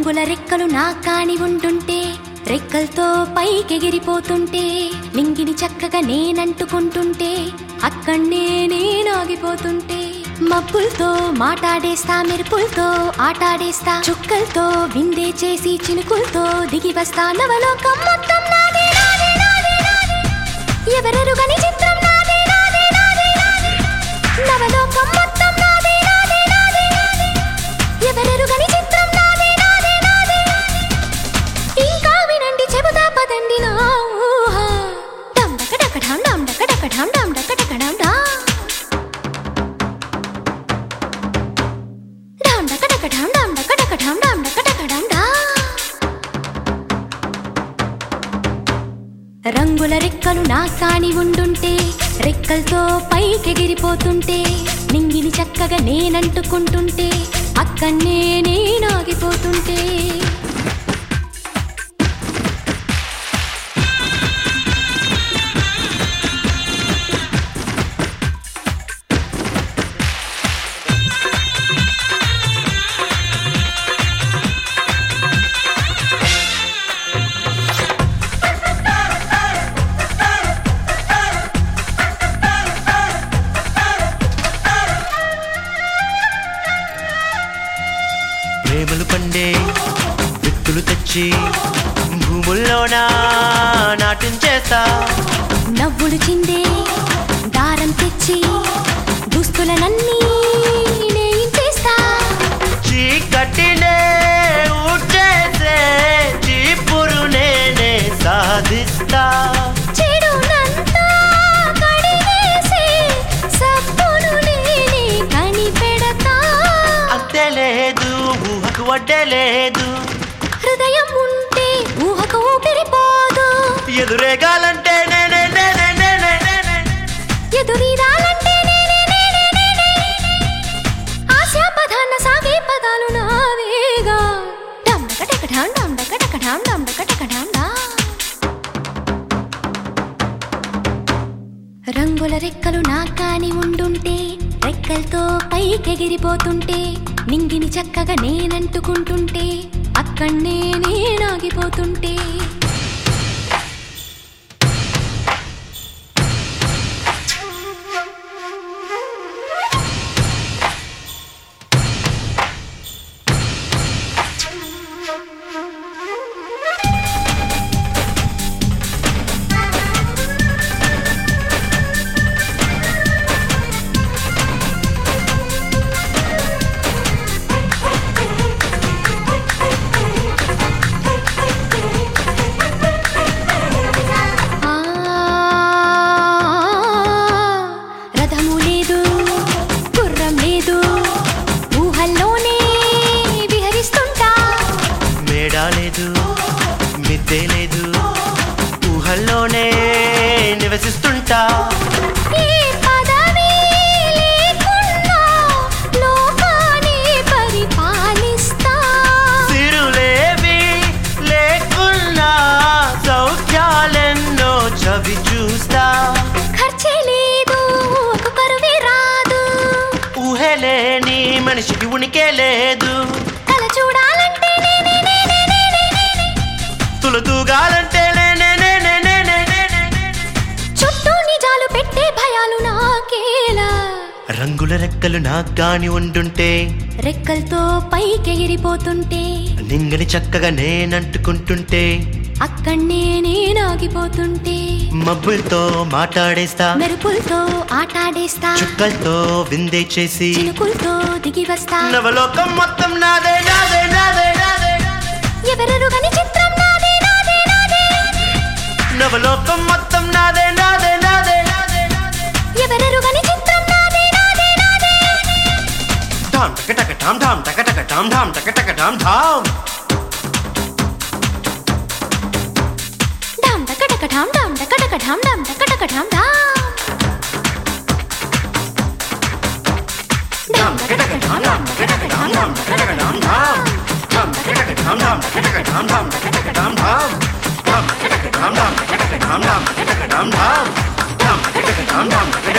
రంగుల రెక్కలు నా కాని ఉంటుంటే రెక్కలతో పైకెగిరిపోతుంటే లింగిని చక్కగా నేనంటుకుంటుంటే అక్కడనే నేనాగిపోతుంటే మబ్బులతో మాటాడేస్తా మెరుపులతో ఆటాడేస్తా చుక్కలతో విందే చేసి చినుకులతో దిగి వస్తా నవలోకం మొత్తం నాదే నాదే నాదే నాదే ఎవరెరుగని చిత్రం నాదే నాదే నాదే నాదే నవలోకం మొత్తం నాదే నాదే నాదే నాదే ఎవరెరుగని చిత్రం నాదే నాదే నాదే ఇంకా వినండి చెబుతా పదండి నా ఊహ డమ్ డక డక ఢమ్ డమ్ డక డక ఢమ్ డమ్ డక డక ఢమ్ డా ఢమ్ డక డక ఢమ్ డమ్ డక డక ఢమ్ డమ్ డక డక ఢమ్ డా రంగుల రెక్కలు నా కాని ఉండుంటే రెక్కలతో పైకెగిరిపోతుంటే నింగిని చక్కగా నేనంటుకుంటుంటే అక్కడనే నేనాగిపోతుంటే ప్రేమలు పండే విత్తులు తెచ్చి భూముల్లోనా నాటించేస్తా నవ్వులు చిందే దారం తెచ్చి దుస్తులనన్నీ నేయించేస్తా చీకటినే ఊడ్చేసే చీపురు నేనే సాధిస్తా చెడునంతా కడిగేసే సబ్బును నేనే కనిపెడతా అంతే లేదు ఊహకు వడ్డే లేదు హృదయం ఉంటే ఊహకు ఊపిరిపోదు ఎదురేగాలంటే నేనే నేనే నేనే నేనే ఎదురీదాలంటే నేనే నేనే నేనే ఆశాపదాన సాగే పదాలు నావేగా డండక ఢం డండక టక ఢం డండక టక ఢం డా రంగుల రెక్కలు నా కాని ఉండుంటే రెక్కలతో పైకెగిరిపోతుంటే నింగిని చక్కగా నేనంటుకుంటుంటే అక్కడనే నేనాగిపోతుంటే ఆ రథము లేదు గుర్రం లేదు ఊహల్లోనే విహరిస్తుంటా మేడా లేదు మిద్దే లేదు ఊహల్లోనే నివసిస్తుంటా ఏ పదవి లేకున్నా లోకాన్ని పరిపాలిస్తా సిరులేవి లేకున్నా సౌఖ్యాలెన్నో చవి చూస్తా ఖర్చే లేదు ఒక పరువే రాదు ఊహలేని మనిషికి ఉనికే లేదు కల చూడాలంటే నేనే నేనే నేనే నేనే తులతూగాలంటే నేనే నేనే నేనే నేనే నేనే. చుట్టూ నిజాలు పెట్టే భయాలు నాకేలా రంగుల రెక్కలు నాకు గాని ఉండుంటే రెక్కలతో పైకెగిరిపోతుంటే నింగని చక్కగా నేనంటుకుంటుంటే అక్కడనే నేనాగిపోతుంటే మబ్బులతో మాట్లాడేస్తా మెరుపులతో ఆటాడేస్తా చుక్కలతో విందే చేసి చినుకులతో దిగి వస్తా నవలోకం మొత్తం నాదే నాదే నాదే నాదే ఎవరెరుగని చిత్రం నాదే నాదే నాదే నవలోకం మొత్తం నాదే నాదే నాదే నాదే ఎవరెరుగని చిత్రం నాదే నాదే నాదే ఢామ్ టక టక ఢామ్ ఢామ్ టక టక ఢామ్ ఢామ్ టక టక ఢామ్ ఢామ్ ఢామ్ డక డక ఢామ్ ఢామ్ డక డక ఢామ్ ఢామ్ డక డక ఢామ్ ఢామ్ ఢామ్ టక టక ఢామ్ ఢామ్ టక టక ఢామ్ ఢామ్ టక టక ఢామ్ ఢామ్ ఢామ్ టక టక ఢామ్ ఢామ్ టక టక ఢామ్ ఢామ్ టక టక ఢామ్ ఢామ్ ఢామ్ టక టక ఢామ్ ఢామ్ టక టక ఢామ్ ఢామ్ టక టక ఢామ్ ఢామ్ ఢామ్ టక టక ఢామ్ ఢామ్ టక